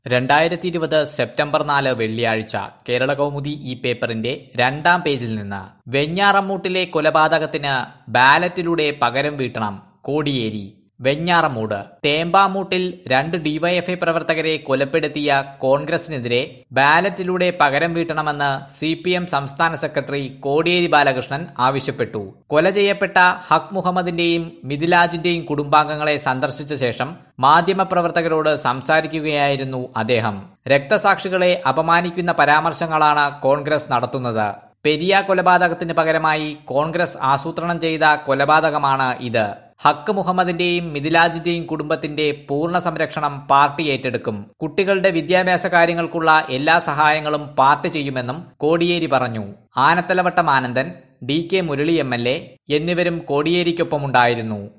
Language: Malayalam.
രണ്ടായിരത്തി ഇരുപത് സെപ്റ്റംബർ നാല് വെള്ളിയാഴ്ച കേരള കൗമുദി ഈ പേപ്പറിന്റെ രണ്ടാം പേജിൽ നിന്ന് വെഞ്ഞാറമ്മൂട്ടിലെ കൊലപാതകത്തിന് ബാലറ്റിലൂടെ പകരം വീട്ടണം കോടിയേരി വെഞ്ഞാറമ്മൂട് തേമ്പാമൂട്ടിൽ രണ്ട് ഡിവൈഎഫ്ഐ പ്രവർത്തകരെ കൊലപ്പെടുത്തിയ കോൺഗ്രസിനെതിരെ ബാലറ്റിലൂടെ പകരം വീട്ടണമെന്ന് സി പി എം സംസ്ഥാന സെക്രട്ടറി കോടിയേരി ബാലകൃഷ്ണൻ ആവശ്യപ്പെട്ടു കൊല ചെയ്യപ്പെട്ട ഹക് മുഹമ്മദിന്റെയും മിഥിലാജിന്റെയും കുടുംബാംഗങ്ങളെ സന്ദർശിച്ച ശേഷം മാധ്യമപ്രവർത്തകരോട് സംസാരിക്കുകയായിരുന്നു അദ്ദേഹം രക്തസാക്ഷികളെ അപമാനിക്കുന്ന പരാമർശങ്ങളാണ് കോൺഗ്രസ് നടത്തുന്നത് പെരിയ കൊലപാതകത്തിന് പകരമായി കോൺഗ്രസ് ആസൂത്രണം ചെയ്ത കൊലപാതകമാണ് ഇത് ഹക്ക് മുഹമ്മദിന്റെയും മിഥിലാജിന്റെയും കുടുംബത്തിന്റെ പൂർണ്ണ സംരക്ഷണം പാർട്ടി ഏറ്റെടുക്കും കുട്ടികളുടെ വിദ്യാഭ്യാസ കാര്യങ്ങൾക്കുള്ള എല്ലാ സഹായങ്ങളും പാർട്ടി ചെയ്യുമെന്നും കോടിയേരി പറഞ്ഞു Anathalavattom Anandan D K Murali M L A എന്നിവരും കോടിയേരിക്കൊപ്പമുണ്ടായിരുന്നു